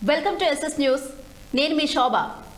Welcome to SS news నేను మీ శోభ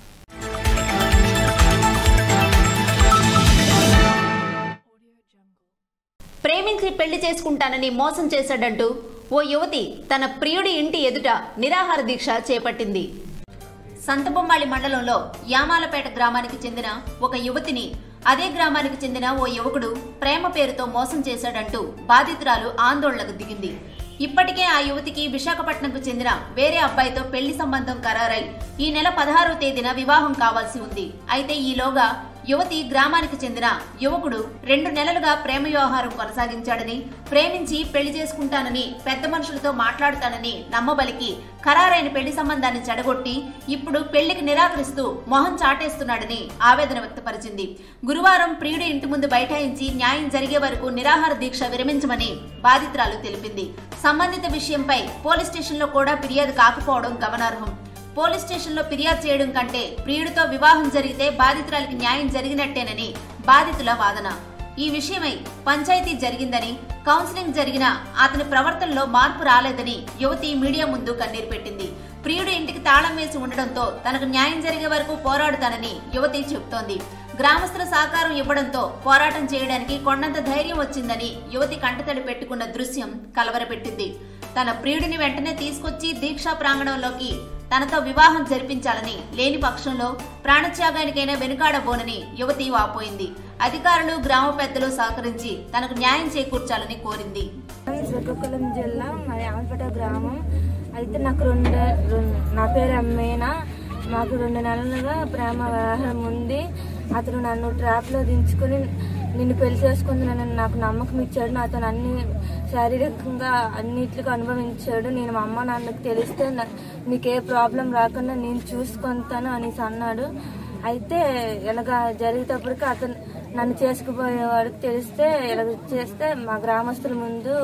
ప్రేమించి పెళ్లి చేసుకుంటానని మోసం చేశాడంటూ ఓ యువతి తన ప్రియుడి ఇంటి ఎదుట నిరాహార దీక్ష చేపట్టింది సంతబొమ్మాళి మండలంలో యామాలపేట గ్రామానికి చెందిన ఒక యువతిని అదే గ్రామానికి చెందిన ఓ యువకుడు ప్రేమ పేరుతో మోసం చేశాడంటూ బాధితురాలు ఆందోళనకు దిగింది ఇప్పటికే ఆ యువతికి విశాఖపట్నంకు చెందిన వేరే అబ్బాయితో పెళ్లి సంబంధం ఖరారై ఈ నెల పదహారో తేదీన వివాహం కావాల్సి ఉంది అయితే ఈలోగా యువతి గ్రామానికి చెందిన యువకుడు రెండు నెలలుగా ప్రేమ వ్యవహారం కొనసాగించాడని ప్రేమించి పెళ్లి చేసుకుంటానని పెద్ద మనుషులతో మాట్లాడుతానని నమ్మబలికి ఖరారైన పెళ్లి సంబంధాన్ని చెడగొట్టి ఇప్పుడు పెళ్లికి నిరాకరిస్తూ మొహం చాటేస్తున్నాడని ఆవేదన వ్యక్తపరిచింది గురువారం ప్రియుడి ఇంటి ముందు బైఠాయించి న్యాయం జరిగే వరకు నిరాహార దీక్ష విరమించమని బాధితురాలు తెలిపింది సంబంధిత విషయంపై పోలీస్ స్టేషన్లో కూడా ఫిర్యాదు కాకపోవడం గమనార్హం పోలీస్ స్టేషన్లో ఫిర్యాదు చేయడం కంటే ప్రియుడితో వివాహం జరిగితే బాధితురాలికి న్యాయం జరిగినట్టేనని బాధితుల వాదన ఈ విషయమై పంచాయతీ జరిగిందని కౌన్సిలింగ్ జరిగినా అతని ప్రవర్తనలో మార్పు రాలేదని యువతి మీడియా ముందు కన్నీరు పెట్టింది ప్రియుడు ఇంటికి తాళం వేసి ఉండడంతో తనకు న్యాయం జరిగే వరకు పోరాడుతానని యువతి చెబుతోంది గ్రామస్తుల సహకారం ఇవ్వడంతో పోరాటం చేయడానికి కొండంత ధైర్యం వచ్చిందని యువతి కంటతడి పెట్టుకున్న దృశ్యం కలవరపెట్టింది తన ప్రియుడిని వెంటనే తీసుకొచ్చి దీక్షా ప్రాంగణంలోకి తనతో వివాహం జరిపించాలని లేని పక్షంలో ప్రాణత్యాగానికైనా వెనుకాడబోనని యువతి వాపోయింది అధికారులు గ్రామ పెద్దలు సహకరించి తనకు న్యాయం చేకూర్చాలని కోరింది శ్రీకాకుళం జిల్లా మరి ఆమపేట గ్రామం అయితే నాకు రెండు రెండు- నా పేరు అమ్మేనా మాకు రెండు నెలలుగా ప్రేమ వ్యవహారం ఉంది అతను నన్ను ట్రాప్లో దించుకొని నిన్ను పెళ్లి చేసుకుంది నన్ను నాకు నమ్మకం ఇచ్చాడు అతను అన్ని శారీరకంగా అన్నిట్లుగా అనుభవించాడు నేను మా అమ్మ నాన్నకు తెలిస్తే నా- నీకే ప్రాబ్లం రాకుండా నేను చూసుకుంటాను అనేసి అన్నాడు అయితే ఇలాగ జరిగేటప్పటికి అతను నన్ను చేసుకుపోయేవాడికి తెలిస్తే ఇలా చేస్తే మా గ్రామస్తుల ముందు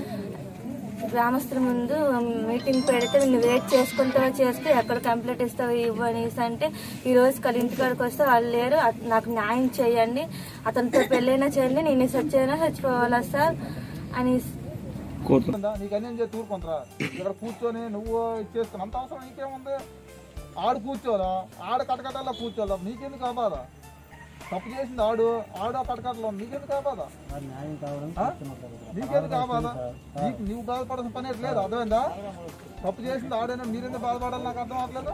గ్రామస్తుల ముందు మీటింగ్ పెడితే నిన్ను వెయిట్ చేసుకుంటావో చేస్తే ఎక్కడ కంప్లైంట్ ఇస్తావో ఇవ్వు అనేసి అంటే ఈ రోజు వాళ్ళ ఇంటికాడికి వస్తే వాళ్ళు లేరు అత- నాకు న్యాయం చేయండి అతనితో పెళ్ళైనా చేయండి నేను చచ్చైనా చచ్చిపోవాలా సార్ అని ఉందా? నీకు అన్యం చేసి ఊరుకుంటారా ఇక్కడ కూర్చొని నువ్వు ఇచ్చేస్తున్నా అంత అవసరం నీకేముంది ఆడు కూర్చోరా ఆడ కటకటల్లో కూర్చోదా నీకెందుకు కాబాదా తప్పు చేసింది ఆడు ఆడు ఆ కటకటలో నీకెందుకు కాబాదా ఆ? నీకెందుకు కాబాదా నీకు నువ్వు బాధపడాల్సిన పని ఏం లేదు అర్థమైందా తప్పు చేసింది ఆడైనా మీరెందుకు బాధపడాలి నాకు అర్థం అవ్వట్లేదు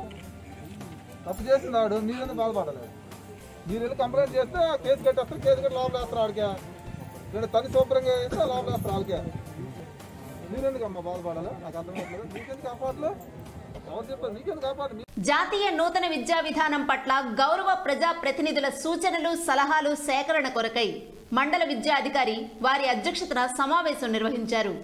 తప్పు చేసింది ఆడు మీరెందుకు బాధపడలేదు మీరు వెళ్ళి కంప్లైంట్ చేస్తే కేసు కట్టేస్తారు కేసు కట్టి లోపల వేస్తారు ఆడికే నేను తని శుభ్రంగా వేస్తే లోపల వేస్తారు ఆడికే మీరెందుకు అమ్మ బాధపడాలి నాకు అర్థం అవ్వట్లేదు నీకెందుకు కాపాడలు ఎవరు చెప్పారు నీకెందుకు కాపాడు జాతీయ నూతన విద్యా విధానం పట్ల గౌరవ ప్రజా ప్రతినిధుల సూచనలు సలహాలు సేకరణ కొరకై మండల విద్యా అధికారి వారి అధ్యక్షతన సమావేశం నిర్వహించారు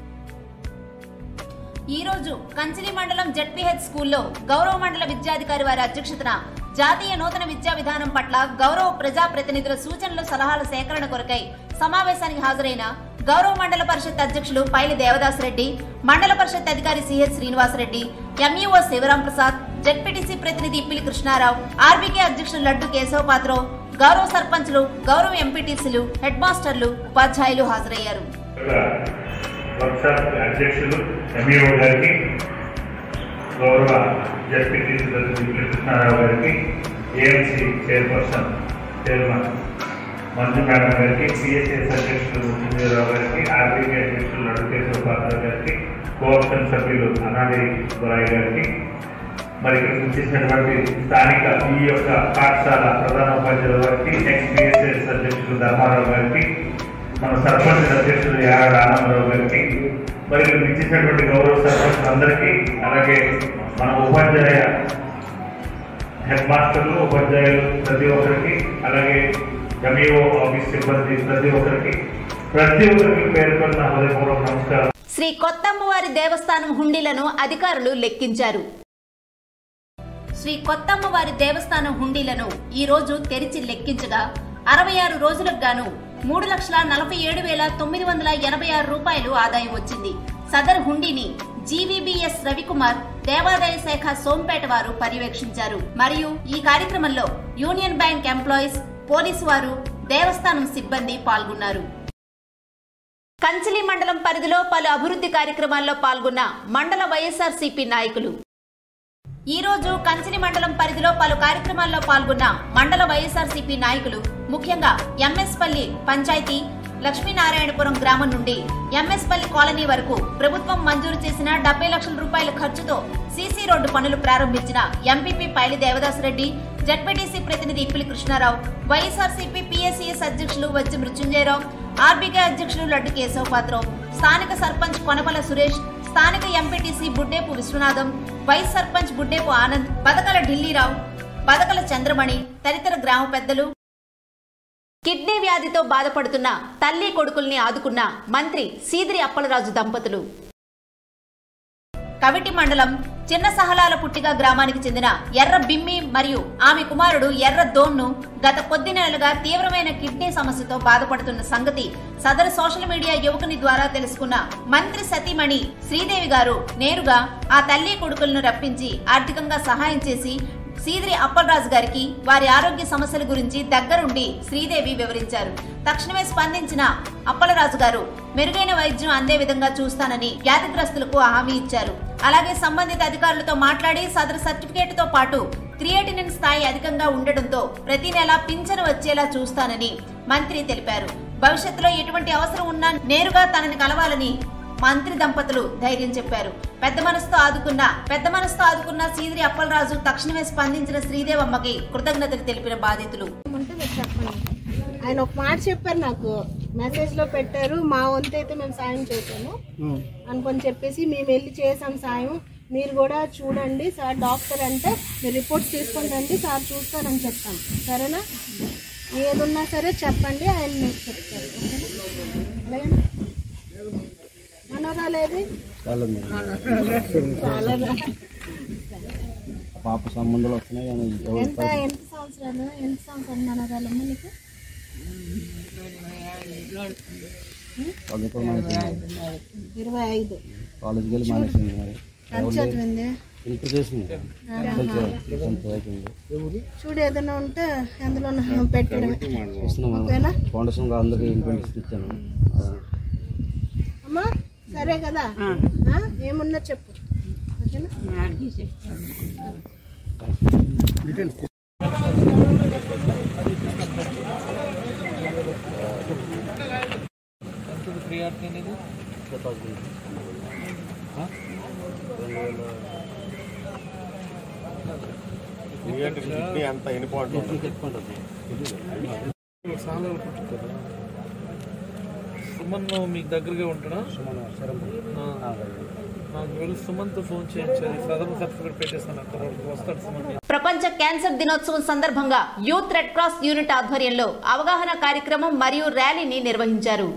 ఈ రోజు కంచిలి మండలం జడ్పీహెచ్ స్కూల్లో గౌరవ మండల విద్యాధికారి వారి అధ్యక్షతన జాతీయ నూతన విద్యా విధానం పట్ల గౌరవ ప్రజా ప్రతినిధుల సూచనలు సలహాల సేకరణ కొరకై సమావేశానికి హాజరైన గౌరవ మండల పరిషత్ అధ్యక్షులు పైలి దేవదాస్ రెడ్డి మండల పరిషత్ అధికారి CH Srinivasareddy MEO Sivaram Prasad ZPTC ప్రతినిధి ఇప్పిలి కృష్ణారావు ఆర్బీకే అధ్యక్షులు లడ్డు కేశవపాత్రో గౌరవ సర్పంచ్లు గౌరవ ఎంపీటీసీలు హెడ్ మాస్టర్లు ఉపాధ్యాయులు హాజరయ్యారు వర్క్షాప్ అధ్యక్షులు ఎంఈఓ గారికి గౌరవ జడ్పీటీసీ ప్రతినిధి కృష్ణారావు గారికి AMC chairperson chairman Manju madam గారికి సిఎస్ఎస్ అధ్యక్షులు మృత్యుంజయరావు గారికి ఆర్బీకే అధ్యక్షులు నడుకేశ్వర పాత్ర గారికి కోఆప్షన్ సభ్యులు అనాడి గురాయ్ గారికి మరి ఇక్కడికి వచ్చేసినటువంటి స్థానిక ఈ యొక్క పాఠశాల ప్రధాన ఉపాధ్యాయుల వారికి నెక్స్ట్ బిఎస్ఎస్ అధ్యక్షులు ధర్మారావు గారికి మన సర్పంచ్ అధ్యక్షులు యాడ ఆనందరావు గారికి మరి ఇక్కడ ఇచ్చేసినటువంటి గౌరవ సర్పంచ్ అందరికీ అలాగే మన ఉపాధ్యాయ హెడ్ మాస్టర్లు ఉపాధ్యాయులు ప్రతి ఒక్కరికి అలాగే ఎంఈఓ ఆఫీస్ సిబ్బంది ప్రతి ఒక్కరికి ప్రతి ఒక్కరికి పేర్కొన్న హృదయపూర్వక నమస్కారం శ్రీ కొత్తమ్మవారి దేవస్థానం హుండీలను అధికారులు లెక్కించారు శ్రీ కొత్తమ్మవారి దేవస్థానం హుండీలను ఈ రోజు తెరిచి లెక్కించగా అరవై ఆరు రోజులకు గాను మూడు లక్షల నలభై ఏడు వేల తొమ్మిది వందల ఎనభై ఆరు రూపాయలు ఆదాయం వచ్చింది సదర్ హుండీని జీవీబీఎస్ రవికుమార్ దేవాదాయ శాఖ సోంపేట వారు పర్యవేక్షించారు మరియు ఈ కార్యక్రమంలో యూనియన్ బ్యాంక్ ఎంప్లాయీస్ పోలీసు వారు దేవస్థానం సిబ్బంది పాల్గొన్నారు కంచిలి మండలం పరిధిలో పలు అభివృద్ధి కార్యక్రమాల్లో పాల్గొన్న మండల వైఎస్ఆర్సీపీ నాయకులు ఈ రోజు కంచిలి మండలం పరిధిలో పలు కార్యక్రమాల్లో పాల్గొన్న మండల వైఎస్ఆర్సీపీ నాయకులు ముఖ్యంగా ఎంఎస్ పల్లి పంచాయతీ లక్ష్మీనారాయణపురం గ్రామం నుండి ఎంఎస్ పల్లి కాలనీ వరకు ప్రభుత్వం మంజూరు చేసిన డెబ్బై లక్షల రూపాయల ఖర్చుతో సీసీ రోడ్డు పనులు ప్రారంభించిన ఎంపీపీ పైలి దేవదాసరెడ్డి జడ్పీటీసీ ప్రతినిధి ఇప్పిలి కృష్ణారావు వైఎస్ఆర్సీపీ పీఎస్సీఎస్ అధ్యక్షులు వచ్చి మృత్యుంజయరావు ఆర్బీకే అధ్యక్షులు లడ్డు కేశవపాత్రరావు స్థానిక సర్పంచ్ కొనపల సురేష్ స్థానిక ఎంపీటీసీ బుడ్డేపు విశ్వనాథం వైస్ సర్పంచ్ బుడ్డేపు ఆనంద్ బదకల ఢిల్లీరావు బదకల చంద్రమణి తదితర గ్రామ పెద్దలు కిడ్నీ వ్యాధితో బాధపడుతున్న తల్లి కొడుకుల్ని ఆదుకున్న మంత్రి సీదిరి అప్పలరాజు దంపతులు కవిటి మండలం చిన్న సహలాల పుట్టిగా గ్రామానికి చెందిన ఎర్ర బిమ్మి మరియు ఆమె కుమారుడు ఎర్ర దోన్ను గత కొద్ది నెలలుగా తీవ్రమైన కిడ్నీ సమస్యతో బాధపడుతున్న సంగతి సదరు సోషల్ మీడియా యువకుని ద్వారా తెలుసుకున్న మంత్రి సతీమణి శ్రీదేవి గారు నేరుగా ఆ తల్లి కొడుకులను రప్పించి ఆర్థికంగా సహాయం చేసి సీదిరి అప్పలరాజు గారికి వారి ఆరోగ్య సమస్యల గురించి దగ్గరుండి శ్రీదేవి వివరించారు తక్షణమే స్పందించిన అప్పలరాజు గారు మెరుగైన వైద్యం అందే విధంగా చూస్తానని వ్యాధిగ్రస్తులకు హామీ ఇచ్చారు అలాగే సంబంధిత అధికారులతో మాట్లాడి సదరు సర్టిఫికేట్ తో పాటు క్రియేటినిన్ స్థాయి అధికంగా ఉండడంతో ప్రతి నెల పింఛను వచ్చేలా చూస్తానని మంత్రి తెలిపారు భవిష్యత్తులో ఎటువంటి అవసరం ఉన్నా నేరుగా తనని కలవాలని మంత్రి దంపతులు ధైర్యం చెప్పారు పెద్ద మనసుతో ఆదుకున్న పెద్ద మనసుతో ఆదుకున్న సీదిరి అప్పలరాజు తక్షణమే స్పందించిన శ్రీదేవమ్మకి కృతజ్ఞతలు తెలిపిన బాధితులు ఉంటే మీరు చెప్పండి ఆయన ఒక మాట చెప్పారు నాకు మెసేజ్ లో పెట్టారు మా వంతు అయితే మేము సాయం చేసాము అనుకొని చెప్పేసి మేము వెళ్ళి చేసాం సాయం మీరు కూడా చూడండి సార్ డాక్టర్ అంటే మీరు రిపోర్ట్స్ తీసుకొని రండి సార్ చూస్తారని చెప్తాం సరేనా ఏదున్నా సరే చెప్పండి ఆయన మీకు చెప్తారు ఓకేనా అలాగేనా? మనోరాలేది చాలా పాప సంబంధాలు వస్తున్నాయి కానీ ఎవరు ఎంత ఎంత సంవత్సరాలు ఎంత సంవత్సరాలు మనోరాలమ్మ నీకు వాళ్ళు కూడా మానేసింది ఇరవై ఐదు కాలేజీకి వెళ్ళి మానేసింది మరి ఎంత చదివింది ఇంటర్ చేసింది కొంచెం కొంచెం అయిపోయింది చూడు ఏదైనా ఉంటే అందులో పెట్టడమే ఇస్తున్నాము ఓకేనా ఫౌండేషన్ అందరికి ఇంట్రెస్ట్ ఇచ్చాను అమ్మా సరే కదా ఆ? ఏమున్నా చెప్పు ఓకేనా సుమన్ మీకు దగ్గరగా ఉంటాడా ఆ. నాకు వెళ్ళి సుమన్తో ఫోన్ చేయించాలి ప్రథమ సర్టిఫికేట్ పెట్టేస్తాను అక్కడ వాడికి వస్తాడు సుమన్ ప్రపంచ క్యాన్సర్ దినోత్సవం సందర్భంగా యూత్ రెడ్ క్రాస్ యూనిట్ ఆధ్వర్యంలో అవగాహన కార్యక్రమం మరియు ర్యాలీని నిర్వహించారు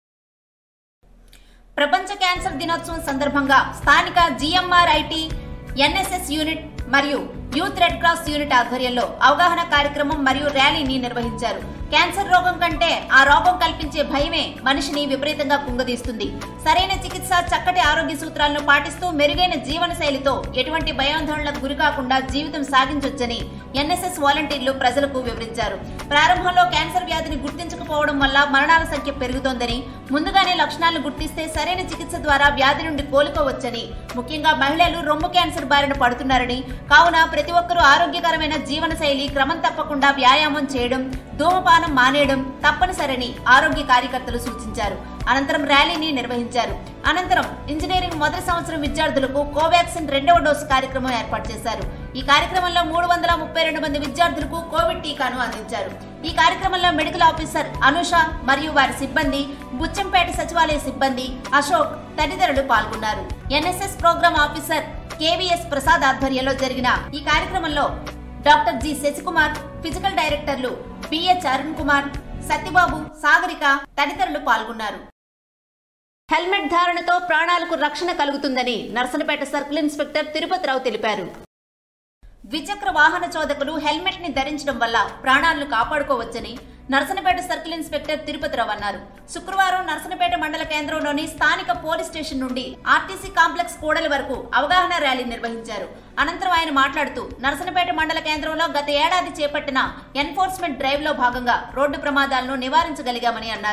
ప్రపంచ క్యాన్సర్ దినోత్సవం సందర్భంగా స్థానిక జిఎంఆర్ ఐటీ ఎన్ఎస్ఎస్ యూనిట్ మరియు యూత్ రెడ్ క్రాస్ యూనిట్ ఆధ్వర్యంలో అవగాహన కార్యక్రమం మరియు ర్యాలీని నిర్వహించారు క్యాన్సర్ రోగం కంటే ఆ రోగం కల్పించే భయమే మనిషిని విపరీతంగా కుంగదీస్తుంది సరైన చికిత్స చక్కటి ఆరోగ్య సూత్రాలను పాటిస్తూ మెరుగైన జీవన శైలితో ఎటువంటి భయాందోళనలకు గురి కాకుండా జీవితం సాగించొచ్చని ఎన్ఎస్ఎస్ వాలంటీర్లు ప్రజలకు వివరించారు ప్రారంభంలో క్యాన్సర్ వ్యాధిని గుర్తించకపోవడం వల్ల మరణాల సంఖ్య పెరుగుతోందని ముందుగానే లక్షణాలను గుర్తిస్తే సరైన చికిత్స ద్వారా వ్యాధి నుండి కోలుకోవచ్చని ముఖ్యంగా మహిళలు రొమ్ము క్యాన్సర్ బారిన పడుతున్నారని కావున ప్రతి ఒక్కరూ ఆరోగ్యకరమైన జీవన శైలి క్రమం తప్పకుండా వ్యాయామం చేయడం ధూమపానం మానేయడం తప్పనిసరని ఆరోగ్య కార్యకర్తలు సూచించారు అనంతరం ర్యాలీని నిర్వహించారు అనంతరం ఇంజనీరింగ్ మొదటి సంవత్సరం విద్యార్థులకు కోవాక్సిన్ రెండవ డోసు కార్యక్రమం ఏర్పాటు చేశారు ఈ కార్యక్రమంలో మూడు వందల ముప్పై రెండు మంది విద్యార్థులకు కోవిడ్ టీకాను అందించారు ఈ కార్యక్రమంలో మెడికల్ ఆఫీసర్ అనుష మరియు వారి సిబ్బంది బుచ్చంపేట సచివాలయ సిబ్బంది అశోక్ తదితరులు పాల్గొన్నారు NSS program officer KVS Prasad ఆధ్వర్యంలో జరిగిన ఈ కార్యక్రమంలో డాక్టర్ జి శశికుమార్ ఫిజికల్ డైరెక్టర్లు బిహెచ్ అరుణ్ కుమార్ సత్యబాబు సాగరిక తదితరులు పాల్గొన్నారు హెల్మెట్ ధారణతో ప్రాణాలకు రక్షణ కలుగుతుందని నర్సనపేట సర్కిల్ ఇన్స్పెక్టర్ తిరుపతిరావు తెలిపారు ద్విచక్ర వాహన చోదకులు హెల్మెట్ ని ధరించడం వల్ల ప్రాణాలను కాపాడుకోవచ్చని నర్సనపేట సర్కిల్ ఇన్స్పెక్టర్ తిరుపతిరావు అన్నారు శుక్రవారం నర్సనపేట మండల కేంద్రంలోని స్థానిక పోలీస్ స్టేషన్ నుండి ఆర్టీసీ కాంప్లెక్స్ కూడలి వరకు అవగాహన ర్యాలీ నిర్వహించారు అనంతరం ఆయన మాట్లాడుతూ నర్సనపేట మండల కేంద్రంలో గత ఏడాది చేపట్టిన ఎన్ఫోర్స్మెంట్ డ్రైవ్ లో భాగంగా రోడ్డు ప్రమాదాలను నివారించగలిగామని అన్నారు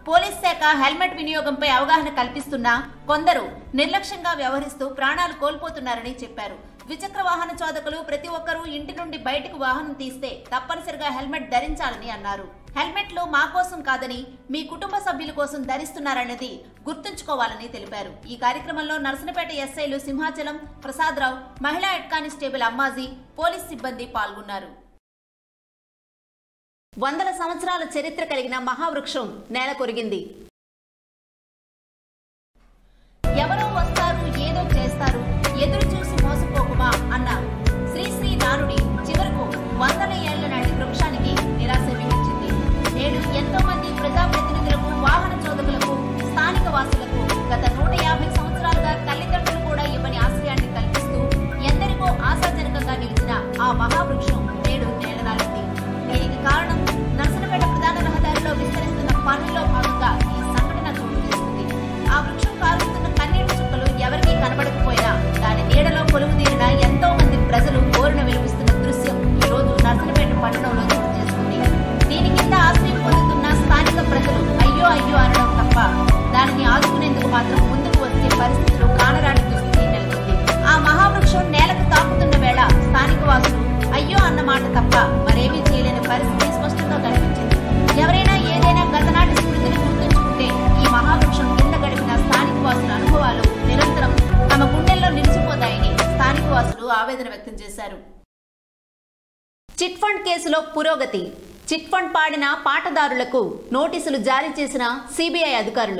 పోలీస్ శాఖ హెల్మెట్ వినియోగంపై అవగాహన కల్పిస్తున్నా కొందరు నిర్లక్ష్యంగా వ్యవహరిస్తూ ప్రాణాలు కోల్పోతున్నారని చెప్పారు ద్విచక్ర వాహన చోదకులు ప్రతి ఒక్కరూ ఇంటి నుండి బయటకు వాహనం తీస్తే తప్పనిసరిగా హెల్మెట్ ధరించాలని అన్నారు హెల్మెట్లు మా కోసం కాదని మీ కుటుంబ సభ్యుల కోసం ధరిస్తున్నారన్నది గుర్తుంచుకోవాలని తెలిపారు ఈ కార్యక్రమంలో నరసనపేట ఎస్ఐలు సింహాచలం ప్రసాదరావు మహిళా హెడ్ కానిస్టేబుల్ అమ్మాజీ పోలీస్ సిబ్బంది పాల్గొన్నారు వందల సంవత్సరాల చరిత్ర కలిగిన మహావృక్షం నేల కొరిగింది ఎవరో వస్తారు ఏదో చేస్తారు ఎదురు చూసి మోసపోకుమా అన్న శ్రీశ్రీ నానుడి చివరకు వందల ఏళ్ల నాటి వృక్షానికి నిరాశ మిగిల్చింది నేడు ఎంతో మంది ప్రజాప్రతినిధులకు వాహన చోదకులకు స్థానిక వాసులకు గత నూట యాభై సంవత్సరాలుగా తల్లిదండ్రులు కూడా ఇవ్వని ఆశ్రయాన్ని కల్పిస్తూ ఎందరికో ఆశాజనకంగా నిలిచిన ఆ మహావృక్షం నేడు నేలరాలింది దీనికి కారణం నర్సనపేట ప్రధాన రహదారిలో విస్తరిస్తున్న పనుల్లో భాగంగా ఈ సంఘటన చోటు చేసుకుంది ఆ వృక్షం కారుస్తున్న కన్నీటి చుక్కలు ఎవరికీ కనబడకపోయినా దాని నీడలో కొలువు తీరిన ఎంతో మంది ప్రజలు కోరిన వినిపిస్తున్న దృశ్యం ఈ రోజు నర్సనపేట పట్టణంలో చోటు చేసుకుంది దీని కింద ఆశ్రయం పొందుతున్న స్థానిక ప్రజలు అయ్యో అయ్యో అనడం తప్ప దానిని ఆదుకునేందుకు మాత్రం ముందుకు వచ్చే పరిస్థితులు కానరాని దుస్థితి నెలకొంది ఆ మహావృక్షం నేలకు తాకుతున్న వేళ స్థానిక వాసులు అయ్యో అన్న మాట తప్ప మరేమీ చేయలేని పరిస్థితి స్పష్టంగా కనిపించింది ఎవరైనా ఏదైనా గతనాటి స్మృతిని గుర్తుంచుకుంటే ఈ మహావృక్షం కింద గడిపిన స్థానిక వాసుల అనుభవాలు నిరంతరం తమ గుండెల్లో నిలిచిపోతాయని స్థానిక వాసులు ఆవేదన వ్యక్తం చేశారు చిట్ ఫండ్ కేసులో పురోగతి చిట్ ఫండ్ పాడిన పాటదారులకు నోటీసులు జారీ చేసిన సిబిఐ అధికారులు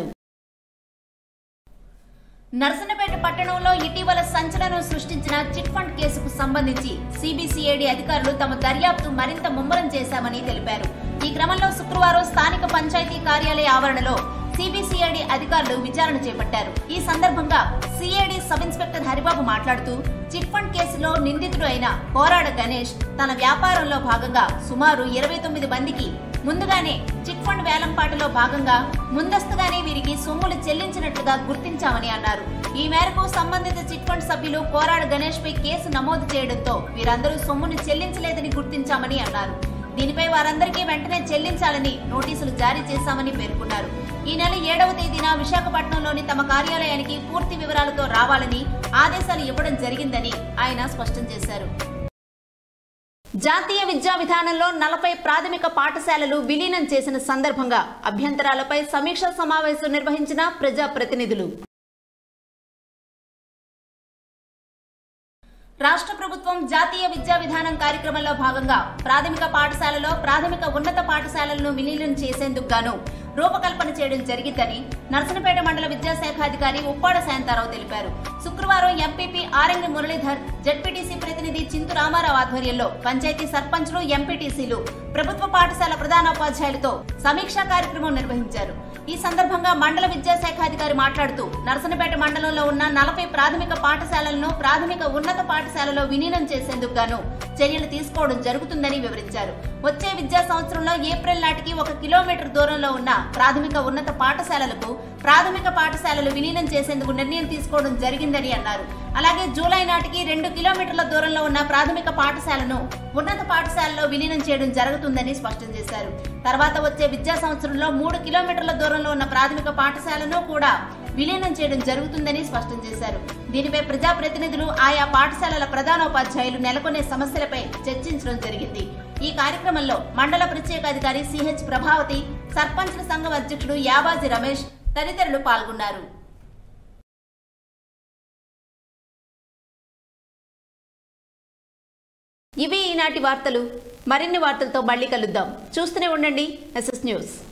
నర్సనపేట పట్టణంలో ఇటీవల సంచలనం సృష్టించిన చిట్ ఫండ్ కేసుకు సంబంధించి సిబిసిఐడి అధికారులు తమ దర్యాప్తు మరింత ముమ్మరం చేశామని తెలిపారు ఈ క్రమంలో శుక్రవారం స్థానిక పంచాయతీ కార్యాలయ ఆవరణలో సిబిసిఐడి అధికారులు విచారణ చేపట్టారు ఈ సందర్భంగా సిఐడి సబ్ ఇన్స్పెక్టర్ హరిబాబు మాట్లాడుతూ చిట్ ఫండ్ కేసులో నిందితుడు అయిన కోరాడ గణేష్ తన వ్యాపారంలో భాగంగా సుమారు ఇరవై తొమ్మిది మందికి ముందుగానే చిట్ ఫండ్ వేలంపాటలో భాగంగా ముందస్తుగానే వీరికి సొమ్ములు చెల్లించినట్లుగా గుర్తించామని అన్నారు ఈ మేరకు సంబంధిత చిట్ ఫండ్ సభ్యులు కోరాడ గణేష్ పై కేసు నమోదు చేయడంతో వీరందరూ సొమ్మును చెల్లించలేదని గుర్తించామని అన్నారు దీనిపై వారందరికీ వెంటనే చెల్లించాలని నోటీసులు జారీ చేశామని పేర్కొన్నారు ఈ నెల ఏడవ తేదీన విశాఖపట్నంలోని తమ కార్యాలయానికి పూర్తి వివరాలతో రావాలని ఆదేశాలు ఇవ్వడం జరిగిందని ఆయన స్పష్టం చేశారు జాతీయ విద్యా విధానంలో నలభై ప్రాథమిక పాఠశాలలు విలీనం చేసిన సందర్భంగా అభ్యంతరాలపై సమీక్షా సమావేశం నిర్వహించిన ప్రజాప్రతినిధులు రాష్ట్ర ప్రభుత్వం జాతీయ విద్యా విధానం కార్యక్రమంలో భాగంగా ప్రాథమిక పాఠశాలలో ప్రాథమిక ఉన్నత పాఠశాలలను విలీనం చేసేందుకు గాను రూపకల్పన చేయడం జరిగిందని నర్సనపేట మండల విద్యాశాఖ అధికారి ఉప్పాడ శాంతారావు తెలిపారు శుక్రవారం ఎంపీపీ ఆరంగి మురళీధర్ జడ్పీటీసీ ప్రతినిధి చింతు రామారావు ఆధ్వర్యంలో పంచాయతీ సర్పంచ్లు ఎంపీటీసీలు ప్రభుత్వ పాఠశాల ప్రధానోపాధ్యాయులతో సమీక్షా కార్యక్రమం నిర్వహించారు ఈ సందర్భంగా మండల విద్యాశాఖ అధికారి మాట్లాడుతూ నర్సనపేట మండలంలో ఉన్న నలభై ప్రాథమిక పాఠశాలలను ప్రాథమిక ఉన్నత పాఠశాలలో విలీనం చేసేందుకు గాను చర్యలు తీసుకోవడం జరుగుతుందని వివరించారు వచ్చే విద్యా సంవత్సరంలో ఏప్రిల్ నాటికి ఒక కిలోమీటర్ దూరంలో ఉన్న ప్రాథమిక ఉన్నత పాఠశాలలకు ప్రాథమిక పాఠశాలలు విలీనం చేసేందుకు నిర్ణయం తీసుకోవడం జరిగిందని అన్నారు అలాగే జూలై నాటికి రెండు కిలోమీటర్ల దూరంలో ఉన్న ప్రాథమిక పాఠశాలను ఉన్నత పాఠశాలలో విలీనం చేయడం జరుగుతుందని స్పష్టం చేశారు తర్వాత వచ్చే విద్యా సంవత్సరంలో మూడు కిలోమీటర్ల దూరంలో ఉన్న ప్రాథమిక పాఠశాలను కూడా విలీనం చేయడం జరుగుతుందని స్పష్టం చేశారు దీనిపై ప్రజాప్రతినిధులు ఆయా పాఠశాలల ప్రధానోపాధ్యాయులు నెలకొనే సమస్యలపై చర్చించడం జరిగింది ఈ కార్యక్రమంలో మండల ప్రత్యేక అధికారి సిహెచ్ ప్రభావతి సర్పంచ్ల సంఘం అధ్యక్షుడు యాబాజీ రమేష్ తదితరులు పాల్గొన్నారు ఇవి ఈనాటి వార్తలు మరిన్ని వార్తలతో మళ్ళీ కలుద్దాం చూస్తూనే ఉండండి ఎస్ఎస్ న్యూస్